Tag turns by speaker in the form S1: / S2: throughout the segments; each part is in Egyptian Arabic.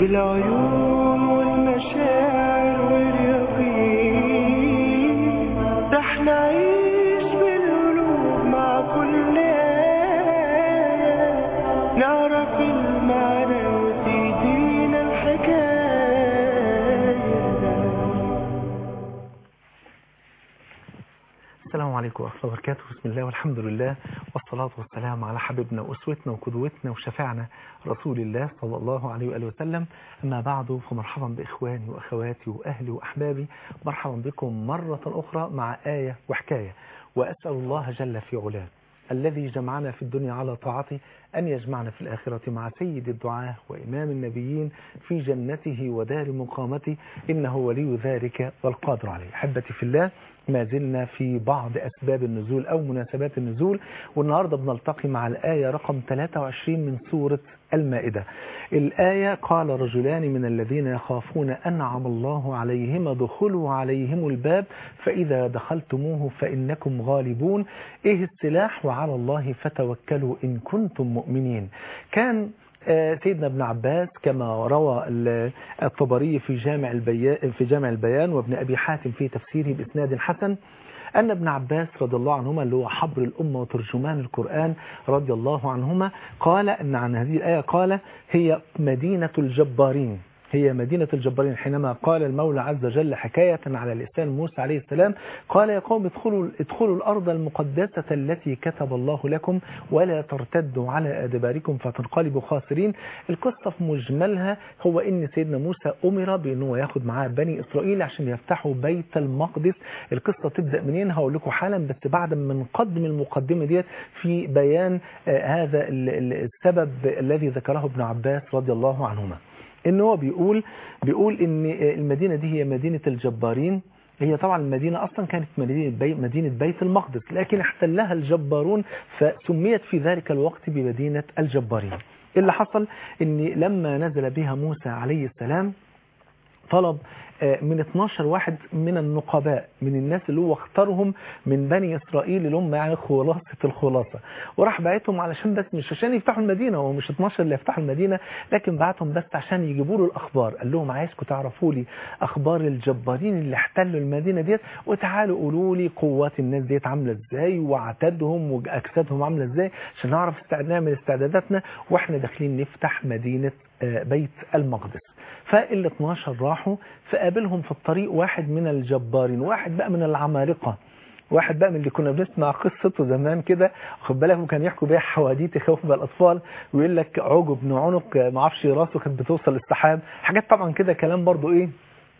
S1: بالعيون والمشاعر واليقين رح نعيش بالقلوب مع كل آية نعرف المعنى وتهدينا الحكاية
S2: السلام عليكم ورحمة الله وبركاته بسم الله والحمد لله والصلاة والسلام على حبيبنا وأسوتنا وقدوتنا وشفاعنا رسول الله صلى الله عليه وآله وسلم أما بعد فمرحبا بإخواني وأخواتي وأهلي وأحبابي مرحبا بكم مرة أخرى مع آية وحكاية وأسأل الله جل في علاه الذي جمعنا في الدنيا على طاعته أن يجمعنا في الآخرة مع سيد الدعاة وإمام النبيين في جنته ودار مقامته إنه ولي ذلك والقادر عليه أحبتي في الله ما زلنا في بعض أسباب النزول أو مناسبات النزول والنهاردة بنلتقي مع الآية رقم 23 من سورة المائدة الآية قال رجلان من الذين يخافون أنعم الله عليهم ادخلوا عليهم الباب فإذا دخلتموه فإنكم غالبون إيه السلاح وعلى الله فتوكلوا إن كنتم مؤمنين كان آه، سيدنا ابن عباس كما روى ال- الطبري في جامع البيان في جامع البيان وابن ابي حاتم في تفسيره باسناد حسن أن ابن عباس رضي الله عنهما اللي هو حبر الأمة وترجمان القرآن رضي الله عنهما قال أن عن هذه الآية قال هي مدينة الجبارين هي مدينة الجبارين حينما قال المولى عز وجل حكاية على لسان موسى عليه السلام قال يا قوم ادخلوا, ادخلوا الأرض المقدسة التي كتب الله لكم ولا ترتدوا على أدباركم فتنقلبوا خاسرين القصة في مجملها هو ان سيدنا موسى أمر بأنه ياخد معاه بني إسرائيل عشان يفتحوا بيت المقدس القصة تبدأ منين هقول لكم حالا بس بعد ما نقدم المقدمة ديت في بيان آه، هذا ال- ال- السبب الذي ذكره ابن عباس رضي الله عنهما ان هو بيقول بيقول ان المدينة دي هي مدينة الجبارين هي طبعا المدينة أصلا كانت مدينة, بي مدينة بيت المقدس لكن احتلها الجبارون فسميت في ذلك الوقت بمدينة الجبارين اللي حصل ان لما نزل بها موسى عليه السلام طلب آه، من 12 واحد من النقباء من الناس اللي هو اختارهم من بني إسرائيل اللي هم يعني خلاصة الخلاصة وراح بعتهم علشان بس مش عشان يفتحوا المدينة هو مش 12 اللي يفتحوا المدينة لكن بعتهم بس عشان يجيبوا له الأخبار قال لهم عايزكم تعرفوا لي أخبار الجبارين اللي احتلوا المدينة ديت وتعالوا قولوا لي قوات الناس ديت عاملة ازاي وعتادهم وأجسادهم عاملة ازاي عشان نعرف استعد- نعمل استعداداتنا واحنا داخلين نفتح مدينة آه، بيت المقدس فال 12 راحوا فقابلهم في الطريق واحد من الجبارين واحد بقى من العمالقة واحد بقى من اللي كنا بنسمع قصته زمان كده خد بالك وكان يحكوا بيها حواديت يخوف بقى الاطفال ويقول لك عجب بن عنق ما اعرفش راسه كانت بتوصل للسحاب حاجات طبعا كده كلام برضو ايه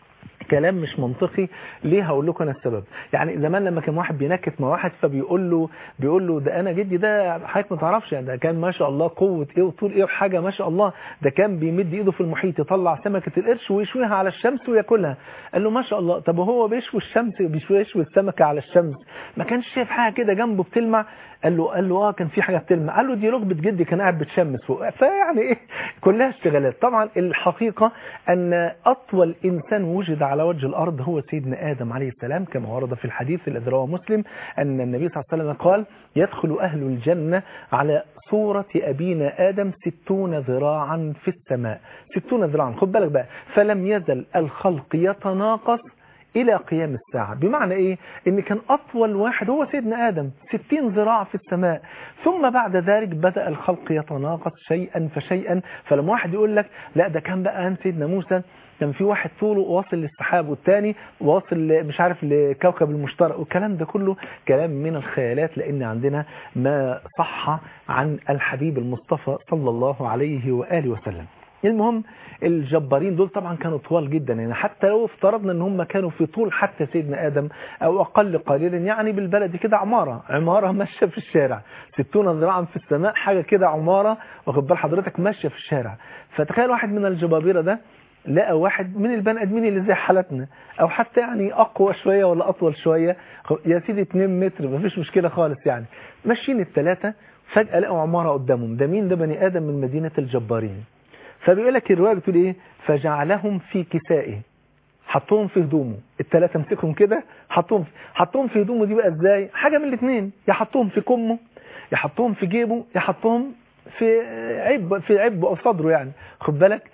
S2: كلام مش منطقي ليه هقول لكم انا السبب يعني زمان لما كان واحد بينكت مع واحد فبيقول له بيقول له ده انا جدي ده حضرتك ما تعرفش يعني ده كان ما شاء الله قوه ايه وطول ايه وحاجه ما شاء الله ده كان بيمد ايده في المحيط يطلع سمكه القرش ويشويها على الشمس وياكلها قال له ما شاء الله طب وهو بيشوي الشمس بيشوي يشوي السمكه على الشمس ما كانش شايف حاجه كده جنبه بتلمع قال له قال له اه كان في حاجه بتلمع قال له دي ركبه جدي كان قاعد بتشمس فوق فيعني ايه كلها اشتغالات طبعا الحقيقه ان اطول انسان وجد على وجه الارض هو سيدنا ادم عليه السلام كما ورد في الحديث الذي رواه مسلم ان النبي صلى الله عليه وسلم قال يدخل اهل الجنه على صورة أبينا آدم ستون ذراعا في السماء ستون ذراعا خد بالك بقى فلم يزل الخلق يتناقص إلى قيام الساعة بمعنى إيه؟ إن كان أطول واحد هو سيدنا آدم 60 ذراع في السماء ثم بعد ذلك بدأ الخلق يتناقص شيئا فشيئا فلما واحد يقول لك لا ده كان بقى عن سيدنا موسى كان في واحد طوله واصل للسحاب والتاني واصل ل- مش عارف لكوكب المشتري والكلام ده كله كلام من الخيالات لأن عندنا ما صح عن الحبيب المصطفى صلى الله عليه وآله وسلم المهم الجبارين دول طبعا كانوا طوال جدا يعني حتى لو افترضنا ان هم كانوا في طول حتى سيدنا ادم او اقل قليلا يعني بالبلد كده عماره عماره ماشيه في الشارع 60 ذراعا في السماء حاجه كده عماره واخد بال حضرتك ماشيه في الشارع فتخيل واحد من الجبابره ده لقى واحد من البني ادمين اللي زي حالتنا او حتى يعني اقوى شويه ولا اطول شويه يا سيدي 2 متر مفيش مشكله خالص يعني ماشيين الثلاثه فجاه لقوا عماره قدامهم ده مين ده بني ادم من مدينه الجبارين فبيقول لك الروايه بتقول ايه فجعلهم في كسائه حطهم في هدومه الثلاثه مسكهم كده حطهم حطهم في هدومه دي بقى ازاي حاجه من الاثنين يا حطهم في كمه يا حطهم في جيبه يا حطهم في عب في عبه او صدره يعني خد بالك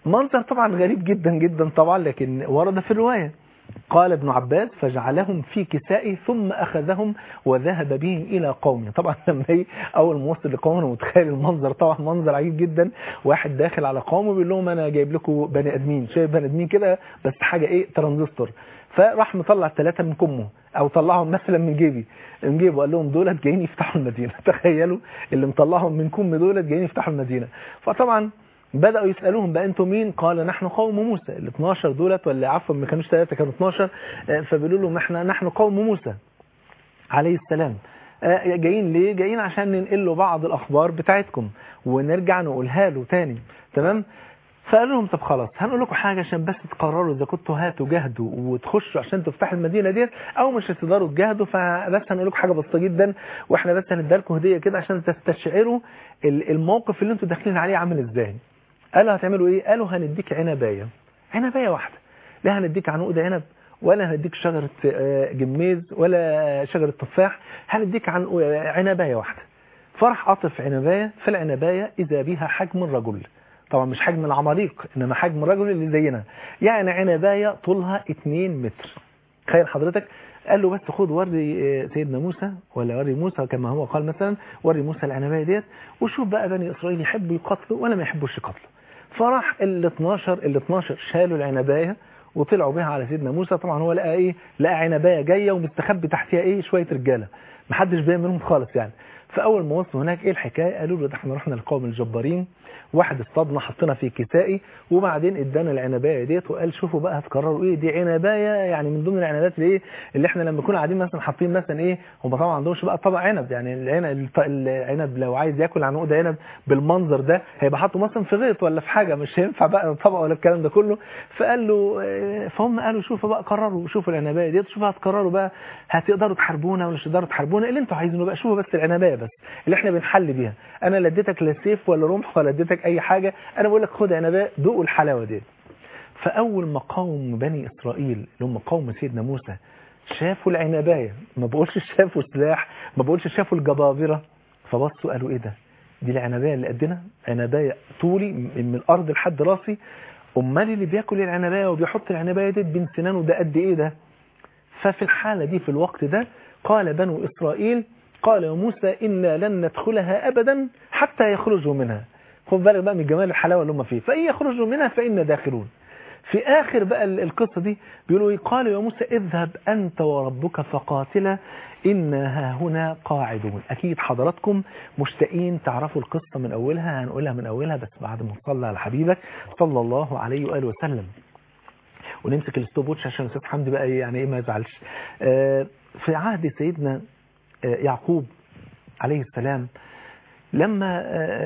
S2: منظر طبعا غريب جدا جدا طبعا لكن ورد في الرواية قال ابن عباس فجعلهم في كسائه ثم أخذهم وذهب بهم إلى قومه طبعا لما هي أول ما وصل لقومه متخيل المنظر طبعا منظر عجيب جدا واحد داخل على قومه بيقول لهم أنا جايب لكم بني أدمين شايف بني أدمين كده بس حاجة إيه ترانزستور فراح مطلع ثلاثة من كمه أو طلعهم مثلا من جيبي من جيبه قال لهم دولت جايين يفتحوا المدينة تخيلوا اللي مطلعهم من كم دولت جايين يفتحوا المدينة فطبعا بدأوا يسألوهم بقى انتم مين قال نحن قوم موسى ال 12 دولت ولا عفوا ما كانوش ثلاثة كانوا 12 فبيقولوا لهم احنا نحن قوم موسى عليه السلام جايين ليه جايين عشان ننقل له بعض الأخبار بتاعتكم ونرجع نقولها له تاني تمام فقال لهم طب خلاص هنقول لكم حاجة عشان بس تقرروا إذا كنتوا هاتوا جهدوا وتخشوا عشان تفتحوا المدينة ديت أو مش هتقدروا تجاهدوا فبس هنقول لكم حاجة بسيطة جدا وإحنا بس هنديها لكم هدية كده عشان تستشعروا الموقف اللي انتوا داخلين عليه عامل إزاي قالوا هتعملوا إيه قالوا هنديك عنباية عنباية واحدة لا هنديك عنقود عنب ولا هنديك شجرة جميز ولا شجرة تفاح هنديك عن عنباية واحدة فرح قطف عنباية في العنباية إذا بها حجم الرجل طبعا مش حجم العماليق إنما حجم الرجل اللي زينا يعني عنباية طولها 2 متر تخيل حضرتك قال له بس خد وري سيدنا موسى ولا وري موسى كما هو قال مثلا وري موسى العنباية ديت وشوف بقى بني إسرائيل يحبوا يقتلوا ولا ما يحبوش يقتلوا فراح ال 12 ال 12 شالوا العنباية وطلعوا بها على سيدنا موسى طبعا هو لقى ايه لقى عنبايه جايه ومستخبي تحتها ايه شويه رجاله محدش باين منهم خالص يعني فاول ما وصلوا هناك ايه الحكايه قالوا له ده احنا رحنا للقوم الجبارين واحد اصطادنا حطينا في كسائي وبعدين ادانا العنبايه ديت وقال شوفوا بقى هتكرروا ايه دي عنبايه يعني من ضمن العنبات اللي ايه اللي احنا لما نكون قاعدين مثلا حاطين مثلا ايه هم طبعا ما عندهمش بقى طبق عنب يعني العنب العنب لو عايز ياكل عنقود عنب بالمنظر ده هيبقى حاطه مثلا في غيط ولا في حاجه مش هينفع بقى طبق ولا الكلام ده كله فقال له فهم قالوا شوفوا بقى قرروا شوفوا العنبايه ديت شوفوا هتقرروا بقى هتقدروا تحاربونا ولا مش هتقدروا تحاربونا اللي انتوا عايزينه بقى شوفوا بس العنبايه بس اللي احنا بنحل بيها انا لا اديتك لا سيف ولا رمح ولا اديتك اي حاجه انا بقول لك خد عنبايه دوقوا الحلاوه دي فاول ما قوم بني اسرائيل اللي هم قوم سيدنا موسى شافوا العنبايه ما بقولش شافوا سلاح ما بقولش شافوا الجبابره فبصوا قالوا ايه ده دي العنبايه اللي قدنا عنبايه طولي من الارض لحد راسي امال اللي بياكل العنبايه وبيحط العنبايه دي بين سنانه ده قد ايه ده ففي الحاله دي في الوقت ده قال بنو اسرائيل قال يا موسى إنا لن ندخلها أبدا حتى يخرجوا منها خد بالك بقى من جمال الحلاوة اللي هم فيه فإن يخرجوا منها فإنا داخلون في آخر بقى القصة دي بيقولوا قال يا موسى اذهب أنت وربك فقاتلا إنا هنا قاعدون أكيد حضراتكم مشتاقين تعرفوا القصة من أولها هنقولها من أولها بس بعد ما نصلي على حبيبك صلى الله عليه وآله وسلم ونمسك الستوب ووتش عشان الاستاذ حمدي بقى يعني ايه ما يزعلش في عهد سيدنا يعقوب عليه السلام لما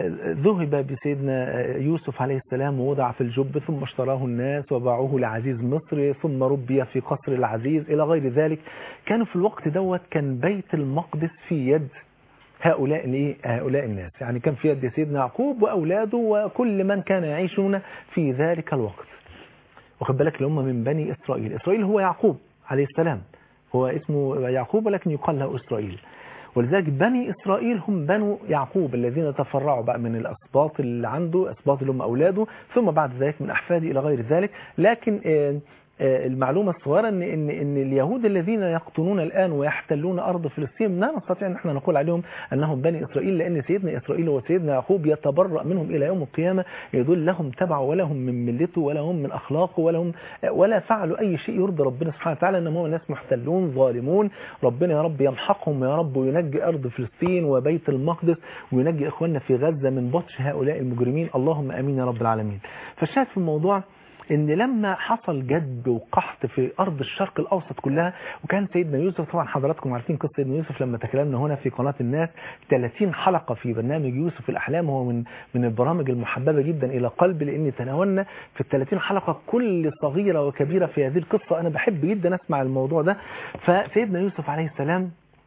S2: ذهب بسيدنا يوسف عليه السلام ووضع في الجب ثم اشتراه الناس وباعوه لعزيز مصر ثم ربي في قصر العزيز إلى غير ذلك كانوا في الوقت دوت كان بيت المقدس في يد هؤلاء الايه هؤلاء الناس يعني كان في يد سيدنا يعقوب وأولاده وكل من كان يعيشون في ذلك الوقت واخد بالك اللي هم من بني إسرائيل إسرائيل هو يعقوب عليه السلام هو اسمه يعقوب ولكن يقال له إسرائيل ولذلك بني إسرائيل هم بنو يعقوب الذين تفرعوا بقى من الأسباط اللي عنده أسباط اللي هم أولاده ثم بعد ذلك من أحفاده إلى غير ذلك لكن المعلومة الصغيرة إن, إن, إن اليهود الذين يقطنون الآن ويحتلون أرض فلسطين لا نستطيع أن احنا نقول عليهم أنهم بني إسرائيل لأن سيدنا إسرائيل وسيدنا يعقوب يتبرأ منهم إلى يوم القيامة يدل لهم تبع ولا هم من ملته ولا هم من أخلاقه ولا هم ولا فعلوا أي شيء يرضي ربنا سبحانه وتعالى إنهم هم ناس محتلون ظالمون ربنا يا رب يمحقهم يا رب وينجي أرض فلسطين وبيت المقدس وينجي إخواننا في غزة من بطش هؤلاء المجرمين اللهم أمين يا رب العالمين فالشاهد في الموضوع ان لما حصل جد وقحط في ارض الشرق الاوسط كلها وكان سيدنا يوسف طبعا حضراتكم عارفين قصه سيدنا يوسف لما تكلمنا هنا في قناه الناس 30 حلقه في برنامج يوسف الاحلام هو من من البرامج المحببه جدا الى قلبي لان تناولنا في ال 30 حلقه كل صغيره وكبيره في هذه القصه انا بحب جدا اسمع الموضوع ده فسيدنا يوسف عليه السلام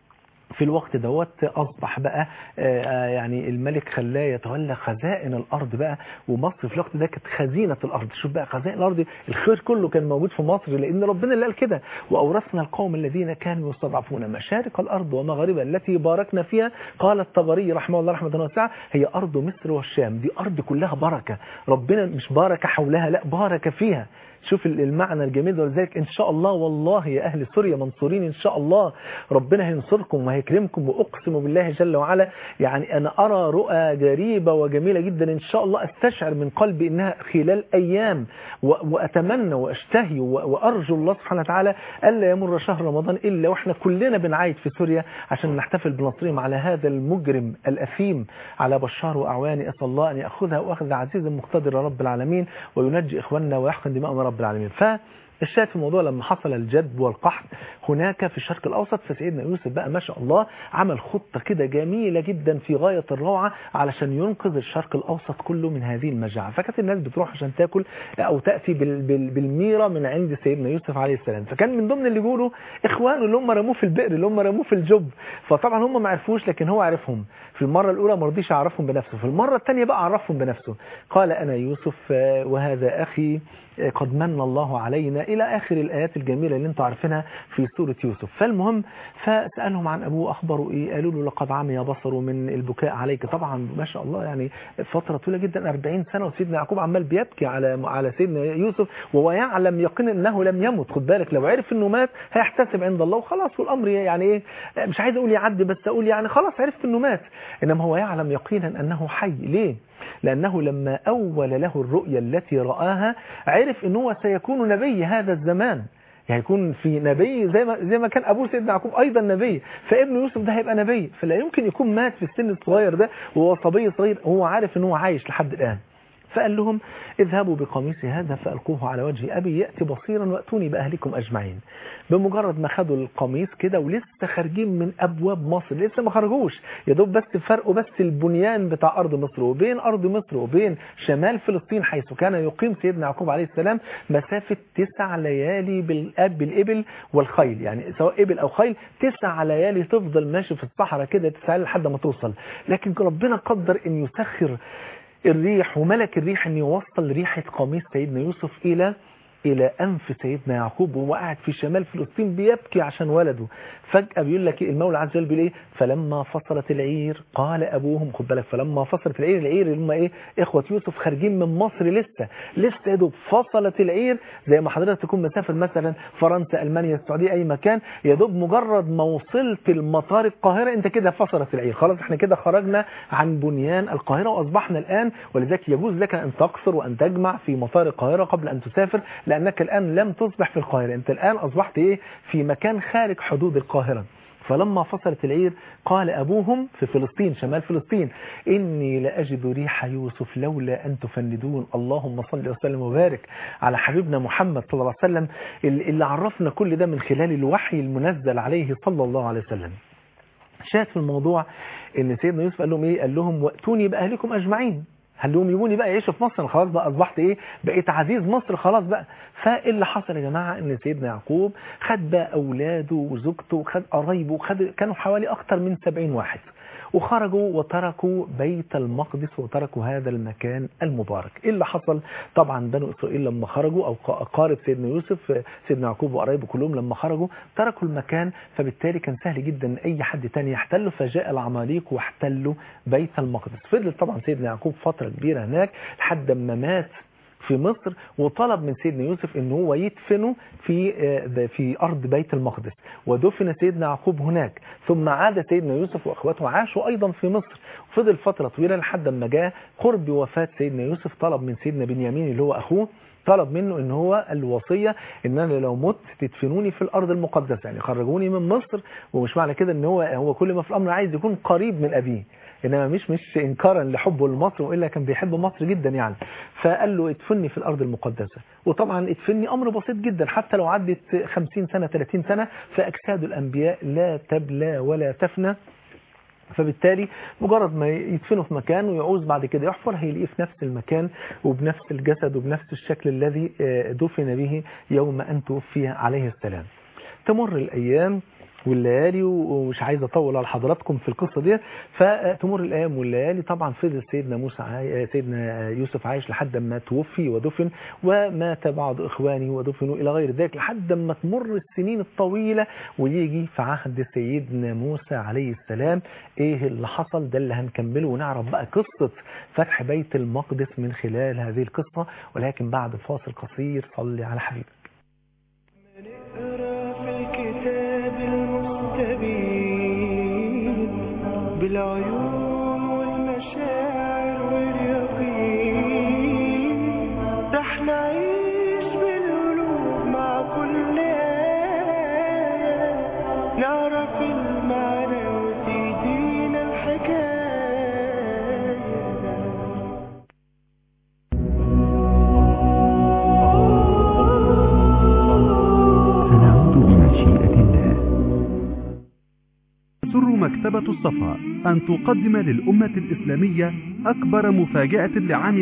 S2: في الوقت دوت أصبح بقى آه، يعني الملك خلاه يتولى خزائن الأرض بقى ومصر في الوقت ده كانت خزينة الأرض شوف بقى خزائن الأرض الخير كله كان موجود في مصر لأن ربنا اللي قال كده وأورثنا القوم الذين كانوا يستضعفون مشارق الأرض ومغاربها التي باركنا فيها قال الطبري رحمه الله رحمة واسعة هي أرض مصر والشام دي أرض كلها بركة ربنا مش بارك حولها لا بارك فيها شوف المعنى الجميل ده ولذلك ان شاء الله والله يا اهل سوريا منصورين ان شاء الله ربنا هينصركم وهيكرمكم واقسم بالله جل وعلا يعني انا ارى رؤى جريبه وجميله جدا ان شاء الله استشعر من قلبي انها خلال ايام و- واتمنى واشتهي و- وارجو الله سبحانه وتعالى الا يمر شهر رمضان الا واحنا كلنا بنعايد في سوريا عشان نحتفل بنصرهم على هذا المجرم الاثيم على بشار واعوانه اسال الله ان ياخذها واخذ عزيز مقتدر يا رب العالمين وينجي اخواننا ويحقن دماءهم يا رب العالمين ف الشاهد في الموضوع لما حصل الجد والقحط هناك في الشرق الأوسط فسيدنا يوسف بقى ما شاء الله عمل خطة كده جميلة جدا في غاية الروعة علشان ينقذ الشرق الأوسط كله من هذه المجاعة فكانت الناس بتروح عشان تاكل أو تأتي بال- بال- بالميرة من عند سيدنا يوسف عليه السلام فكان من ضمن اللي يقولوا إخوانه اللي هم رموه في البئر اللي هم رموه في الجب فطبعا هم ما عرفوش لكن هو عرفهم في المرة الأولى ما رضيش يعرفهم بنفسه في المرة الثانية بقى عرفهم بنفسه قال أنا يوسف آه، وهذا أخي آه، قد من الله علينا إلى آخر الآيات الجميلة اللي انتوا عارفينها في سورة يوسف فالمهم فسألهم عن أبوه أخبروا إيه قالوا له لقد عمي بصره من البكاء عليك طبعا ما شاء الله يعني فترة طويلة جدا 40 سنة وسيدنا يعقوب عمال بيبكي على على سيدنا يوسف وهو يعلم يقينا أنه لم يمت خد بالك لو عرف أنه مات هيحتسب عند الله وخلاص والأمر يعني إيه مش عايز أقول يعدي بس أقول يعني خلاص عرفت أنه مات إنما هو يعلم يقينا أنه حي ليه لأنه لما أول له الرؤيا التي رآها عرف أنه سيكون نبي هذا الزمان يعني يكون في نبي زي ما زي ما كان ابوه سيدنا يعقوب ايضا نبي فابن يوسف ده هيبقى نبي فلا يمكن يكون مات في السن الصغير ده وهو صبي صغير هو عارف ان هو عايش لحد الان فقال لهم اذهبوا بقميصي هذا فألقوه على وجه أبي يأتي بصيرا وأتوني بأهلكم أجمعين بمجرد ما خدوا القميص كده ولسه خارجين من أبواب مصر لسه ما خرجوش يا دوب بس فرقوا بس البنيان بتاع أرض مصر وبين أرض مصر وبين شمال فلسطين حيث كان يقيم سيدنا يعقوب عليه السلام مسافة تسع ليالي بالأب بالإبل والخيل يعني سواء إبل أو خيل تسع ليالي تفضل ماشي في الصحراء كده تسع ليالي لحد ما توصل لكن ربنا قدر أن يسخر الريح وملك الريح ان يوصل ريحة قميص سيدنا يوسف الى الى انف سيدنا يعقوب وهو قاعد في شمال فلسطين بيبكي عشان ولده فجأة بيقول لك المولى عز وجل بيقول ايه فلما فصلت العير قال ابوهم خد بالك فلما فصلت العير العير اللي هم ايه اخوة يوسف خارجين من مصر لسه لسه يا دوب فصلت العير زي ما حضرتك تكون مسافر مثلا فرنسا المانيا السعودية اي مكان يا دوب مجرد ما وصلت المطار القاهرة انت كده فصلت العير خلاص احنا كده خرجنا عن بنيان القاهرة واصبحنا الان ولذلك يجوز لك ان تقصر وان تجمع في مطار القاهرة قبل ان تسافر لانك الان لم تصبح في القاهرة انت الان اصبحت ايه في مكان خارج حدود القاهرة فلما فصلت العير قال أبوهم في فلسطين شمال فلسطين إني لأجد ريح يوسف لولا أن تفندون اللهم صل وسلم وبارك على حبيبنا محمد صلى الله عليه وسلم اللي عرفنا كل ده من خلال الوحي المنزل عليه صلى الله عليه وسلم شاهد في الموضوع ان سيدنا يوسف قال لهم ايه قال لهم واتوني باهلكم اجمعين قال لهم يجوني بقى يعيشوا في مصر خلاص بقى اصبحت ايه بقيت عزيز مصر خلاص بقى فايه اللي حصل يا جماعه ان سيدنا يعقوب خد بقى اولاده وزوجته وخد قرايبه وخد كانوا حوالي اكتر من 70 واحد وخرجوا وتركوا بيت المقدس وتركوا هذا المكان المبارك ايه اللي حصل طبعا بنو اسرائيل لما خرجوا او قارب سيدنا يوسف سيدنا يعقوب وقرايبه كلهم لما خرجوا تركوا المكان فبالتالي كان سهل جدا ان اي حد تاني يحتله فجاء العماليق واحتلوا بيت المقدس فضل طبعا سيدنا يعقوب فتره كبيره هناك لحد ما مات في مصر وطلب من سيدنا يوسف ان هو يدفنه في في ارض بيت المقدس ودفن سيدنا يعقوب هناك ثم عاد سيدنا يوسف واخواته عاشوا ايضا في مصر وفضل فتره طويله لحد ما جاء قرب وفاه سيدنا يوسف طلب من سيدنا بنيامين اللي هو اخوه طلب منه ان هو الوصية ان انا لو مت تدفنوني في الارض المقدسة يعني خرجوني من مصر ومش معنى كده ان هو هو كل ما في الامر عايز يكون قريب من ابيه انما مش مش انكارا لحبه لمصر والا كان بيحب مصر جدا يعني فقال له ادفني في الارض المقدسة وطبعا ادفني امر بسيط جدا حتى لو عدت 50 سنة 30 سنة فاجساد الانبياء لا تبلى ولا تفنى فبالتالي مجرد ما يدفنه في مكان ويعوز بعد كده يحفر هيلاقيه في نفس المكان وبنفس الجسد وبنفس الشكل الذي دفن به يوم أن توفي عليه السلام تمر الأيام والليالي ومش عايز اطول على حضراتكم في القصه دي فتمر الايام والليالي طبعا فضل سيدنا موسى عاي... سيدنا يوسف عايش لحد ما توفي ودفن ومات بعض اخوانه ودفنوا الى غير ذلك لحد ما تمر السنين الطويله ويجي في عهد سيدنا موسى عليه السلام ايه اللي حصل ده اللي هنكمله ونعرف بقى قصه فتح بيت المقدس من خلال هذه القصه ولكن بعد فاصل قصير صلي على حبيبك
S1: نقرا في الكتاب المستبين بالعيون والمشاعر واليقين رح نعيش بالقلوب مع كل آية نعرف المعنى وتهدينا الحكاية
S3: سنعود بمشيئة الله
S4: تسر مكتبة الصفا أن تقدم للأمة الإسلامية أكبر مفاجأة لعام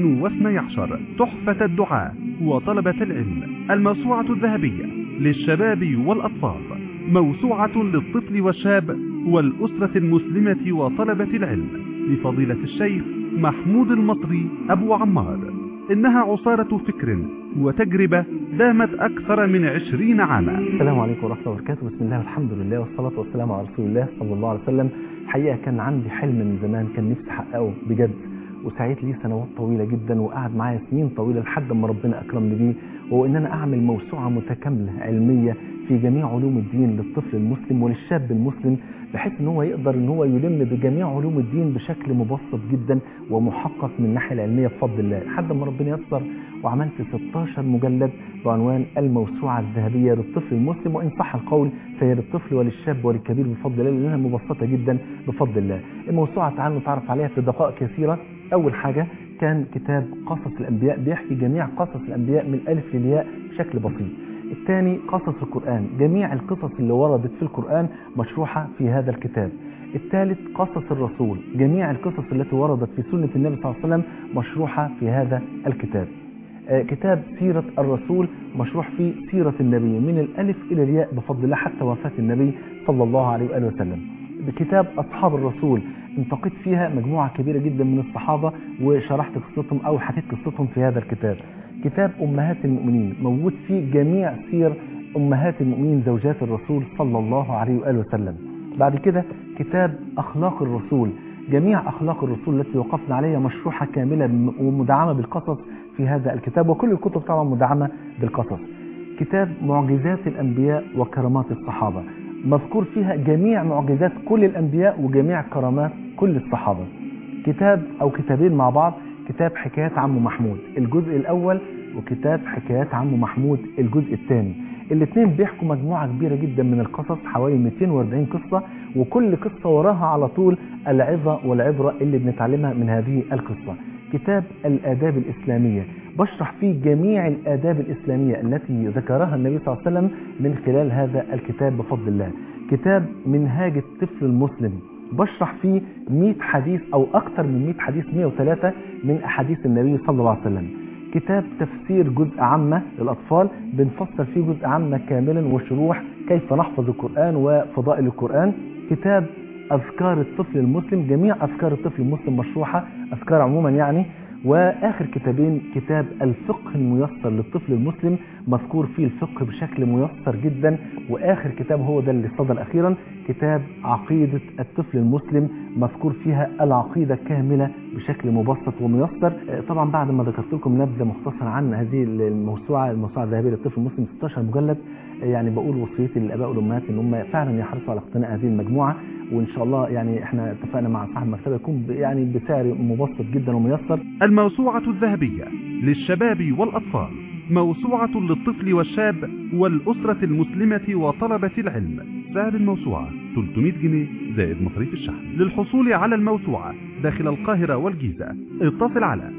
S4: 2012 تحفة الدعاء وطلبة العلم الموسوعة الذهبية للشباب والأطفال موسوعة للطفل والشاب والأسرة المسلمة وطلبة العلم لفضيلة الشيخ محمود المصري أبو عمار إنها عصارة فكر وتجربة دامت أكثر من عشرين عاما
S2: السلام عليكم ورحمة الله وبركاته بسم الله والحمد لله والصلاة والسلام على رسول الله صلى الله عليه وسلم حقيقة كان عندي حلم من زمان كان نفسي أحققه بجد وسعيت لي سنوات طويلة جدا وقعد معايا سنين طويلة لحد ما ربنا أكرمني بيه وهو إن أنا أعمل موسوعة متكاملة علمية في جميع علوم الدين للطفل المسلم وللشاب المسلم بحيث ان هو يقدر ان هو يلم بجميع علوم الدين بشكل مبسط جدا ومحقق من الناحيه العلميه بفضل الله لحد ما ربنا ييسر وعملت 16 مجلد بعنوان الموسوعه الذهبيه للطفل المسلم وان صح القول فهي للطفل وللشاب وللكبير بفضل الله لانها مبسطه جدا بفضل الله. الموسوعه تعالوا نتعرف عليها في دقائق كثيره اول حاجه كان كتاب قصص الانبياء بيحكي جميع قصص الانبياء من الالف للياء بشكل بسيط. الثاني قصص القرآن جميع القصص اللي وردت في القرآن مشروحة في هذا الكتاب الثالث قصص الرسول جميع القصص التي وردت في سنة النبي صلى الله عليه وسلم مشروحة في هذا الكتاب آه، كتاب سيرة الرسول مشروح فيه سيرة النبي من الألف إلى الياء بفضل الله حتى وفاة النبي صلى الله عليه وآله وسلم بكتاب أصحاب الرسول انتقيت فيها مجموعة كبيرة جدا من الصحابة وشرحت قصتهم أو حكيت قصتهم في هذا الكتاب كتاب أمهات المؤمنين موجود فيه جميع سير أمهات المؤمنين زوجات الرسول صلى الله عليه وآله وسلم بعد كده كتاب أخلاق الرسول جميع أخلاق الرسول التي وقفنا عليها مشروحة كاملة ومدعمة بالقصص في هذا الكتاب وكل الكتب طبعا مدعمة بالقصص كتاب معجزات الأنبياء وكرامات الصحابة مذكور فيها جميع معجزات كل الأنبياء وجميع كرامات كل الصحابة كتاب أو كتابين مع بعض كتاب حكايات عم محمود الجزء الأول وكتاب حكايات عم محمود الجزء الثاني الاثنين بيحكوا مجموعة كبيرة جدا من القصص حوالي 240 قصة وكل قصة وراها على طول العظة والعبرة اللي بنتعلمها من هذه القصة كتاب الآداب الإسلامية بشرح فيه جميع الآداب الإسلامية التي ذكرها النبي صلى الله عليه وسلم من خلال هذا الكتاب بفضل الله كتاب منهاج الطفل المسلم بشرح فيه 100 حديث أو أكثر من 100 حديث 103 من أحاديث النبي صلى الله عليه وسلم كتاب تفسير جزء عامة للأطفال بنفسر فيه جزء عامة كاملا وشروح كيف نحفظ القرآن وفضائل القرآن كتاب أذكار الطفل المسلم جميع أذكار الطفل المسلم مشروحة أذكار عموما يعني وآخر كتابين كتاب الفقه الميسر للطفل المسلم مذكور فيه الفقه بشكل ميسر جدا وآخر كتاب هو ده اللي صدر أخيرا كتاب عقيدة الطفل المسلم مذكور فيها العقيدة كاملة بشكل مبسط وميسر آه، طبعا بعد ما ذكرت لكم نبذة مختصرة عن هذه الموسوعة الموسوعة الذهبية للطفل المسلم 16 مجلد آه، يعني بقول وصيتي للآباء والأمهات إن هم فعلا يحرصوا على اقتناء هذه المجموعة وإن شاء الله يعني احنا اتفقنا مع صاحب المكتبة يكون ب- يعني بسعر مبسط جدا وميسر
S4: الموسوعة الذهبية للشباب والأطفال موسوعة للطفل والشاب والأسرة المسلمة وطلبة العلم سعر الموسوعة 300 جنيه زائد مصاريف الشحن للحصول على الموسوعة داخل القاهرة والجيزة اتصل على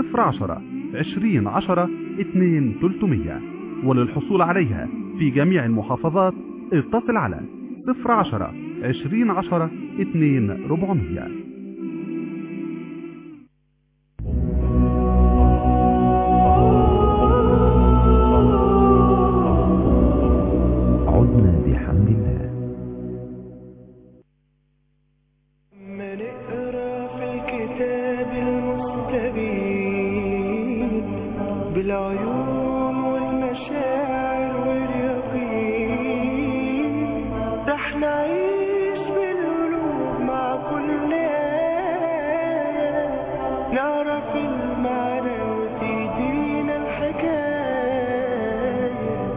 S4: 010 20 10 2 300 وللحصول عليها في جميع المحافظات اتصل على 010 20 10 2 400
S3: عدنا بحمد الله
S1: الغيوم والمشاعر واليقين رح نعيش بالقلوب مع كل آية نعرف المعنى وتهدينا الحكاية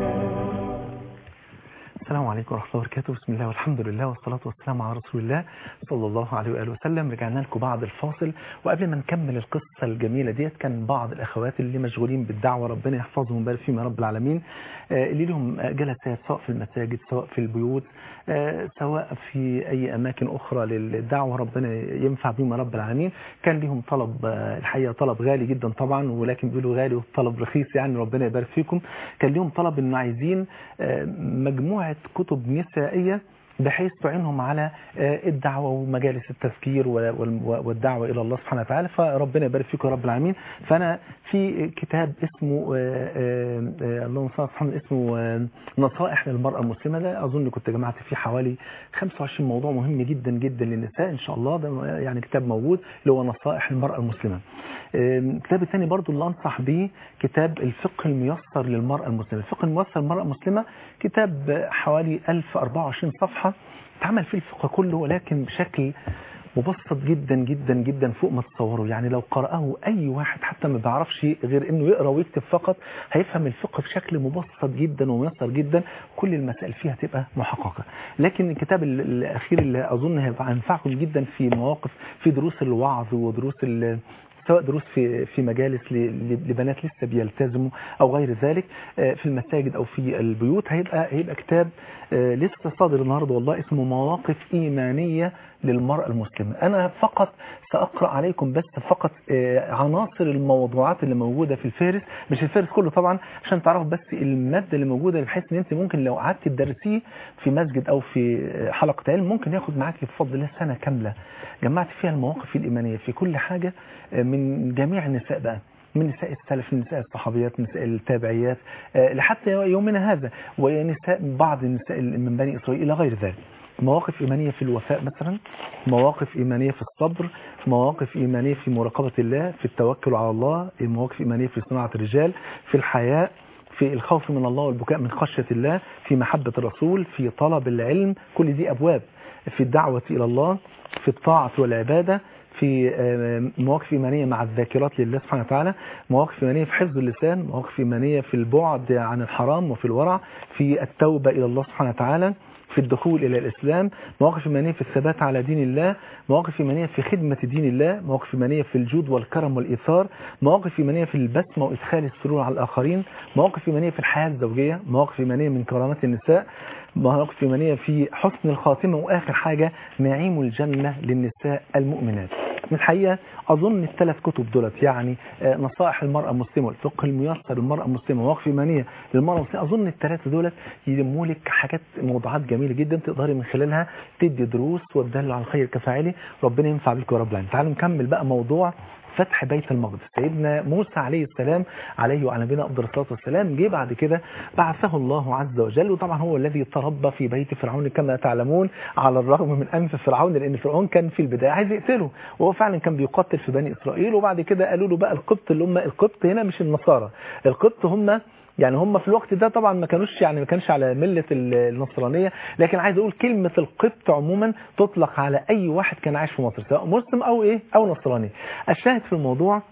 S2: السلام عليكم ورحمة الله وبركاته بسم الله والحمد لله والصلاة والسلام على رسول الله صلى الله عليه وآله وسلم رجعنا لكم بعد الفاصل وقبل ما نكمل القصة الجميلة ديت كان بعض الأخوات اللي مشغولين بالدعوة ربنا يحفظهم ويبارك فيهم يا رب العالمين آه، اللي لهم جلسات سواء في المساجد سواء في البيوت آه، سواء في أي أماكن أخرى للدعوة ربنا ينفع بهم يا رب العالمين كان لهم طلب آه، الحقيقة طلب غالي جدا طبعا ولكن بيقولوا غالي وطلب رخيص يعني ربنا يبارك فيكم كان لهم طلب إنه عايزين آه، مجموعة كتب نسائية بحيث تعينهم على آه، الدعوة ومجالس التذكير و- وال- والدعوة إلى الله سبحانه وتعالى فربنا يبارك فيكم يا رب العالمين فأنا في كتاب اسمه آه، آه، آه، اللهم صل على محمد اسمه آه، نصائح للمرأة المسلمة ده أظن كنت جمعت فيه حوالي 25 موضوع مهم جدا جدا للنساء إن شاء الله ده يعني كتاب موجود اللي هو نصائح المرأة المسلمة آه، الكتاب الثاني برضو اللي أنصح به كتاب الفقه الميسر للمرأة المسلمة الفقه الميسر للمرأة المسلمة كتاب حوالي 1024 صفحة اتعمل فيه الفقه كله ولكن بشكل مبسط جدا جدا جدا فوق ما تتصوروا يعني لو قرأه أي واحد حتى ما بيعرفش غير إنه يقرأ ويكتب فقط هيفهم الفقه بشكل مبسط جدا وميسر جدا كل المسائل فيها تبقى محققة لكن الكتاب ال- الأخير اللي أظن هيبقى هينفعكم جدا في مواقف في دروس الوعظ ودروس ال- سواء دروس في في مجالس ل- ل- لبنات لسه بيلتزموا او غير ذلك آه، في المساجد او في البيوت هيبقى هيبقى كتاب آه، لسه صادر النهارده والله اسمه مواقف ايمانيه للمراه المسلمه انا فقط ساقرا عليكم بس فقط آه، عناصر الموضوعات اللي موجوده في الفهرس مش الفهرس كله طبعا عشان تعرفوا بس الماده اللي موجوده بحيث ان انت ممكن لو قعدت تدرسيه في مسجد او في آه، حلقه علم ممكن ياخد معاك بفضل الله سنه كامله جمعت فيها المواقف الايمانيه في كل حاجه آه، من جميع النساء بقى من نساء السلف من نساء الصحابيات من نساء التابعيات آه، لحتى يومنا هذا ونساء بعض النساء من بني إسرائيل إلى غير ذلك مواقف إيمانية في الوفاء مثلا مواقف إيمانية في الصبر مواقف إيمانية في مراقبة الله في التوكل على الله مواقف إيمانية في صناعة الرجال في الحياء في الخوف من الله والبكاء من خشية الله في محبة الرسول في طلب العلم كل دي أبواب في الدعوة إلى الله في الطاعة والعبادة في آه، مواقف إيمانية مع الذاكرات لله سبحانه وتعالى مواقف إيمانية في حفظ اللسان مواقف إيمانية في البعد عن الحرام وفي الورع في التوبة إلى الله سبحانه وتعالى في الدخول إلى الإسلام مواقف إيمانية في الثبات على دين الله مواقف إيمانية في خدمة دين الله مواقف إيمانية في الجود والكرم والإيثار مواقف إيمانية في البسمة وإدخال السرور على الآخرين مواقف إيمانية في الحياة الزوجية مواقف إيمانية من كرامات النساء مواقف إيمانية في حسن الخاتمة وآخر حاجة نعيم الجنة للنساء المؤمنات من الحقيقة أظن الثلاث كتب دولت يعني آه، نصائح المرأة المسلمة والفقه الميسر للمرأة المسلمة مواقف إيمانية للمرأة المسلمة أظن الثلاثة دولت يلموا لك حاجات موضوعات جميلة جدا تقدري من خلالها تدي دروس والدل على الخير كفاعله ربنا ينفع بك يا رب العالمين تعالوا نكمل بقى موضوع فتح بيت المقدس سيدنا موسى عليه السلام عليه وعلى نبينا افضل الصلاه والسلام جه بعد كده بعثه الله عز وجل وطبعا هو الذي تربى في بيت فرعون كما تعلمون على الرغم من انف فرعون لان فرعون كان في البدايه عايز يقتله وهو فعلا كان بيقتل في بني اسرائيل وبعد كده قالوا له بقى القبط اللي هم القبط هنا مش النصارى القبط هم يعني هم في الوقت ده طبعا ما كانوش يعني ما كانش على ملة ال- النصرانية لكن عايز اقول كلمة القبط عموما تطلق على اي واحد كان عايش في مصر سواء مسلم او ايه او نصراني الشاهد في الموضوع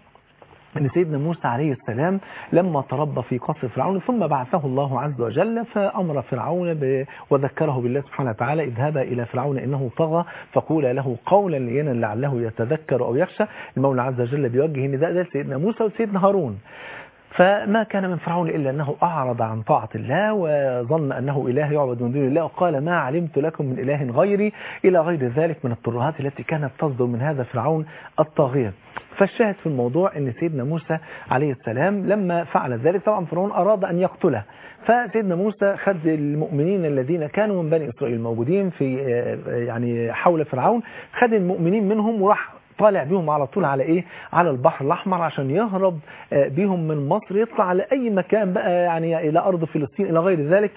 S2: ان سيدنا موسى عليه السلام لما تربى في قصر فرعون ثم بعثه الله عز وجل فامر فرعون ب... وذكره بالله سبحانه وتعالى اذهبا الى فرعون انه طغى فقولا له قولا لينا لعله يتذكر او يخشى المولى عز وجل بيوجه النداء ده لسيدنا موسى وسيدنا هارون فما كان من فرعون إلا أنه أعرض عن طاعة الله وظن أنه إله يعبد من دون الله وقال ما علمت لكم من إله غيري إلى غير ذلك من الترهات التي كانت تصدر من هذا فرعون الطاغية فالشاهد في الموضوع أن سيدنا موسى عليه السلام لما فعل ذلك طبعا فرعون أراد أن يقتله فسيدنا موسى خد المؤمنين الذين كانوا من بني إسرائيل موجودين في يعني حول فرعون خد المؤمنين منهم وراح طالع بيهم على طول على ايه على البحر الاحمر عشان يهرب آه، بيهم من مصر يطلع على اي مكان بقى يعني الى ارض فلسطين الى غير ذلك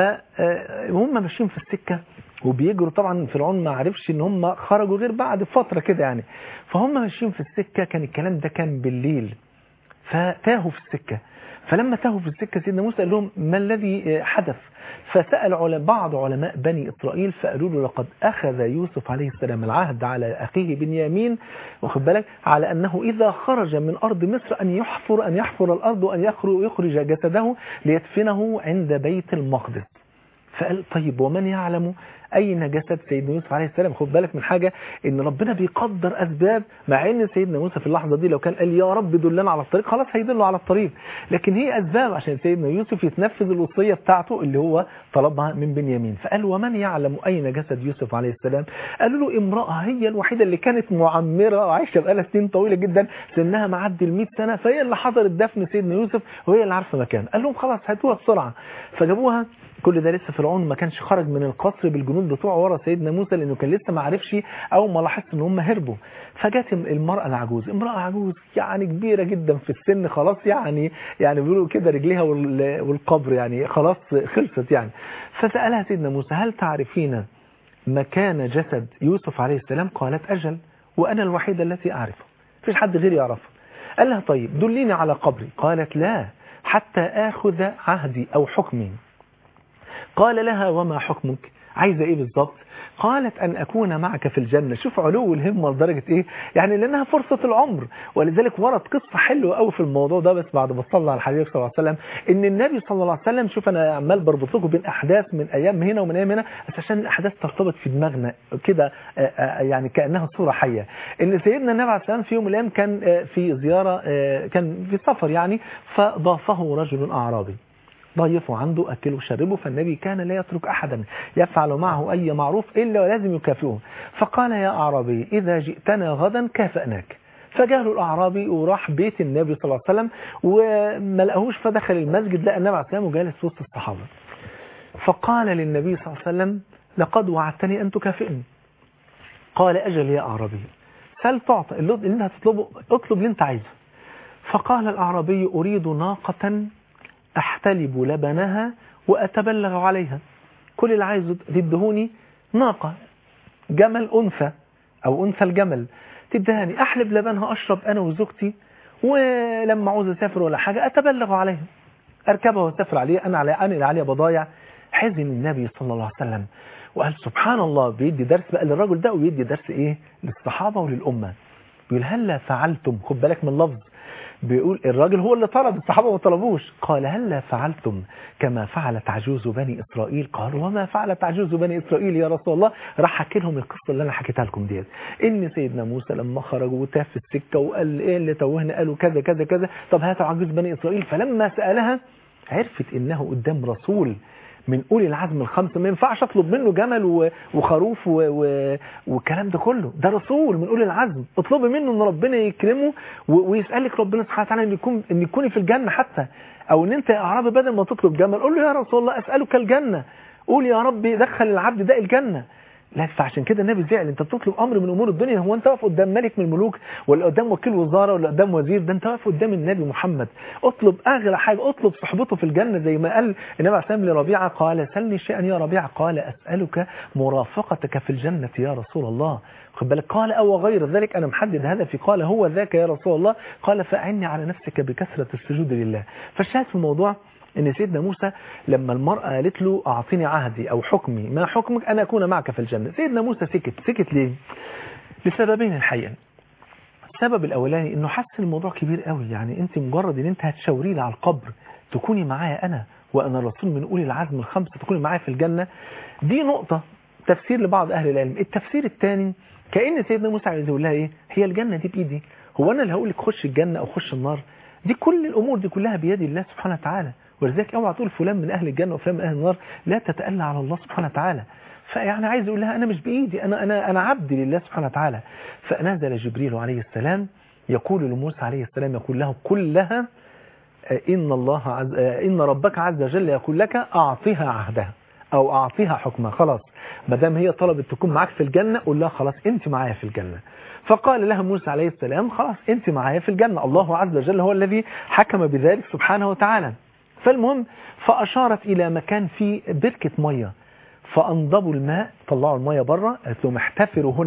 S2: فهم ماشيين في السكه وبيجروا طبعا فرعون ما عرفش ان هم خرجوا غير بعد فتره كده يعني فهم ماشيين في السكه كان الكلام ده كان بالليل فتاهوا في السكه فلما تاهوا في السكة سيدنا موسى قال لهم ما الذي آه، حدث فسأل عل- بعض علماء بني إسرائيل فقالوا له لقد أخذ يوسف عليه السلام العهد على أخيه بنيامين واخد بالك على أنه إذا خرج من أرض مصر أن يحفر أن يحفر الأرض وأن يخرج يخرج جسده ليدفنه عند بيت المقدس فقال طيب ومن يعلم أين جسد سيدنا يوسف عليه السلام خد بالك من حاجة إن ربنا بيقدر أسباب مع إن سيدنا موسى في اللحظة دي لو كان قال يا رب دلنا على الطريق خلاص هيدله على الطريق لكن هي أسباب عشان سيدنا يوسف يتنفذ الوصية بتاعته اللي هو طلبها من بنيامين فقال ومن يعلم أين جسد يوسف عليه السلام قالوا له امرأة هي الوحيدة اللي كانت معمرة وعايشة بقالها سنين طويلة جدا سنها معدي ال 100 سنة فهي اللي حضرت دفن سيدنا يوسف وهي اللي عارفة مكان قال لهم خلاص هاتوها بسرعة فجابوها كل ده لسه فرعون ما كانش خرج من القصر بالجنود بتوعه ورا سيدنا موسى لانه كان لسه ما عرفش او ما لاحظش ان هم هربوا فجت المراه العجوز امراه عجوز يعني كبيره جدا في السن خلاص يعني يعني بيقولوا كده رجليها وال- والقبر يعني خلاص خلصت يعني فسالها سيدنا موسى هل تعرفين مكان جسد يوسف عليه السلام قالت اجل وانا الوحيده التي اعرفه مفيش حد غيري يعرفه قال لها طيب دليني على قبري قالت لا حتى اخذ عهدي او حكمي قال لها وما حكمك عايزة ايه بالظبط قالت ان اكون معك في الجنة شوف علو الهمة لدرجة ايه يعني لانها فرصة العمر ولذلك ورد قصة حلوة قوي في الموضوع ده بس بعد ما صلى على الحبيب صلى الله عليه وسلم ان النبي صلى الله عليه وسلم شوف انا عمال بربط لكم بين احداث من ايام هنا ومن ايام هنا بس عشان الاحداث ترتبط في دماغنا كده آه، آه، يعني كانها صورة حية ان سيدنا النبي عليه السلام في يوم من الايام كان آه، في زيارة آه، كان في سفر يعني فضافه رجل اعرابي ضيفوا عنده أكله وشربه فالنبي كان لا يترك أحدا يفعل معه أي معروف إلا ولازم يكافئه فقال يا أعرابي إذا جئتنا غدا كافأناك فجاء الأعرابي وراح بيت النبي صلى الله عليه وسلم وما لقاهوش فدخل المسجد لقى النبي عليه السلام وجالس وسط الصحابة فقال للنبي صلى الله عليه وسلم لقد وعدتني أن تكافئني قال أجل يا أعرابي هل تعطى اللي انت هتطلبه اطلب اللي انت عايزه فقال الأعرابي أريد ناقة أحتلب لبنها وأتبلغ عليها كل اللي عايزه تدهوني ناقة جمل أنثى أو أنثى الجمل تدهاني أحلب لبنها أشرب أنا وزوجتي ولما عاوز أسافر ولا حاجة أتبلغ عليها أركبها وأسافر عليها أنا على أنا عليها بضايع حزن النبي صلى الله عليه وسلم وقال سبحان الله بيدي درس بقى للرجل ده ويدي درس إيه للصحابة وللأمة بيقول هلا فعلتم خد بالك من اللفظ بيقول الراجل هو اللي طلب الصحابة ما طلبوش قال هلا فعلتم كما فعلت عجوز بني إسرائيل قالوا وما فعلت عجوز بني إسرائيل يا رسول الله راح حكي لهم القصة اللي أنا حكيتها لكم ديت إن سيدنا موسى لما خرج وتاه في السكة وقال إيه اللي توهنا قالوا كذا كذا كذا طب هاتوا عجوز بني إسرائيل فلما سألها عرفت إنه قدام رسول من أولي العزم الخمسة ما ينفعش أطلب منه جمل و- وخروف و- و- والكلام ده كله ده رسول من أولي العزم اطلبي منه أن ربنا يكرمه و- ويسألك ربنا سبحانه وتعالى أن يكون أن يكوني في الجنة حتى أو أن أنت يا أعرابي بدل ما تطلب جمل قول له يا رسول الله أسألك الجنة قول يا رب دخل العبد ده الجنة لا فعشان كده النبي زعل انت بتطلب امر من امور الدنيا هو انت واقف قدام ملك من الملوك ولا قدام وكيل وزاره ولا قدام وزير ده انت واقف قدام النبي محمد اطلب اغلى حاجه اطلب صحبته في الجنه زي ما قال النبي عليه السلام لربيعه قال سلني شيئا يا ربيعه قال اسالك مرافقتك في الجنه يا رسول الله خد بالك قال او غير ذلك انا محدد هدفي قال هو ذاك يا رسول الله قال فاعني على نفسك بكثره السجود لله فالشاهد في الموضوع ان سيدنا موسى لما المرأة قالت له اعطيني عهدي او حكمي ما حكمك انا اكون معك في الجنة سيدنا موسى سكت سكت ليه لسببين الحقيقة السبب الاولاني انه حس الموضوع كبير قوي يعني انت مجرد ان انت هتشاوري لي على القبر تكوني معايا انا وانا الرسول من اولي العزم الخمسه تكوني معايا في الجنه دي نقطه تفسير لبعض اهل العلم التفسير الثاني كان سيدنا موسى عايز يقول لها ايه هي الجنه دي بايدي هو انا اللي هقول لك خش الجنه او خش النار دي كل الامور دي كلها بيد الله سبحانه وتعالى ولذلك اوعى تقول فلان من اهل الجنه وفلان من اهل النار لا تتألى على الله سبحانه وتعالى فيعني عايز يقول لها انا مش بايدي انا انا انا عبد لله سبحانه وتعالى فنزل جبريل عليه السلام يقول لموسى عليه السلام يقول له كلها إن الله عز إن ربك عز وجل يقول لك أعطيها عهدها أو أعطيها حكمها خلاص ما دام هي طلبت تكون معاك في الجنة قول لها خلاص أنت معايا في الجنة فقال لها موسى عليه السلام خلاص أنت معايا في الجنة الله عز وجل هو الذي حكم بذلك سبحانه وتعالى فالمهم فأشارت إلى مكان فيه بركة مية فأنضبوا الماء طلعوا المية بره قالت لهم احتفروا هنا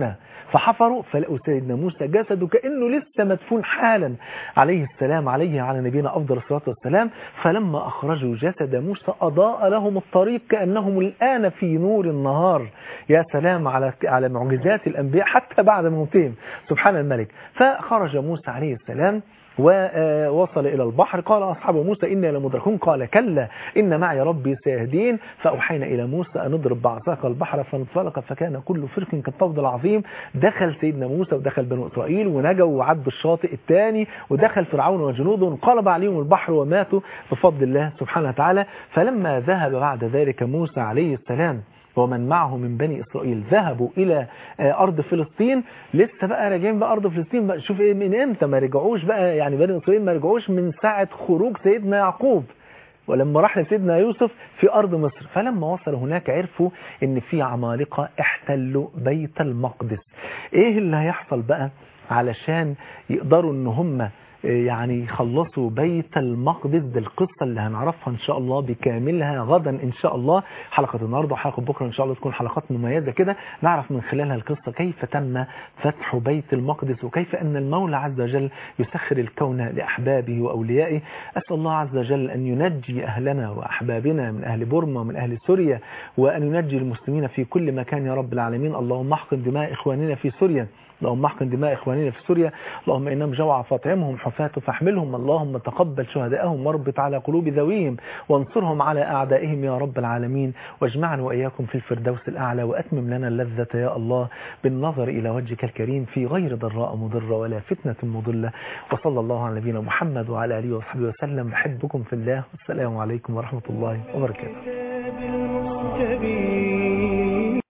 S2: فحفروا فلقوا سيدنا موسى جسده كأنه لسه مدفون حالا عليه السلام عليه على نبينا أفضل الصلاة والسلام فلما أخرجوا جسد موسى أضاء لهم الطريق كأنهم الآن في نور النهار يا سلام على على معجزات الأنبياء حتى بعد موتهم سبحان الملك فخرج موسى عليه السلام ووصل إلى البحر قال أصحاب موسى إنا لمدركون قال كلا إن معي ربي سيهدين فأوحينا إلى موسى أن نضرب بعصاك البحر فانفلق فكان كل فرق كالطود العظيم دخل سيدنا موسى ودخل بنو إسرائيل ونجوا وعدوا الشاطئ الثاني ودخل فرعون وجنوده انقلب عليهم البحر وماتوا بفضل الله سبحانه وتعالى فلما ذهب بعد ذلك موسى عليه السلام ومن معه من بني إسرائيل ذهبوا إلى أرض فلسطين لسه بقى راجعين بقى أرض فلسطين بقى شوف إيه من إمتى ما رجعوش بقى يعني بني إسرائيل ما رجعوش من ساعة خروج سيدنا يعقوب ولما راح لسيدنا يوسف في أرض مصر فلما وصلوا هناك عرفوا ان في عمالقة احتلوا بيت المقدس ايه اللي هيحصل بقى علشان يقدروا ان هم يعني يخلصوا بيت المقدس دي القصة اللي هنعرفها ان شاء الله بكاملها غدا ان شاء الله حلقة النهاردة وحلقة بكرة ان شاء الله تكون حلقات مميزة كده نعرف من خلالها القصة كيف تم فتح بيت المقدس وكيف ان المولى عز وجل يسخر الكون لأحبابه وأوليائه أسأل الله عز وجل أن ينجي أهلنا وأحبابنا من أهل بورما ومن أهل سوريا وأن ينجي المسلمين في كل مكان يا رب العالمين اللهم احقن دماء إخواننا في سوريا اللهم احقن دماء إخواننا في سوريا اللهم إنهم جوع فاطعمهم حفاة فاحملهم اللهم تقبل شهداءهم واربط على قلوب ذويهم وانصرهم على أعدائهم يا رب العالمين واجمعنا وإياكم في الفردوس الأعلى وأتمم لنا اللذة يا الله بالنظر إلى وجهك الكريم في غير ضراء مضرة ولا فتنة مضلة وصلى الله على نبينا محمد وعلى آله وصحبه وسلم بحبكم في الله والسلام عليكم ورحمة الله وبركاته
S1: بالمستبين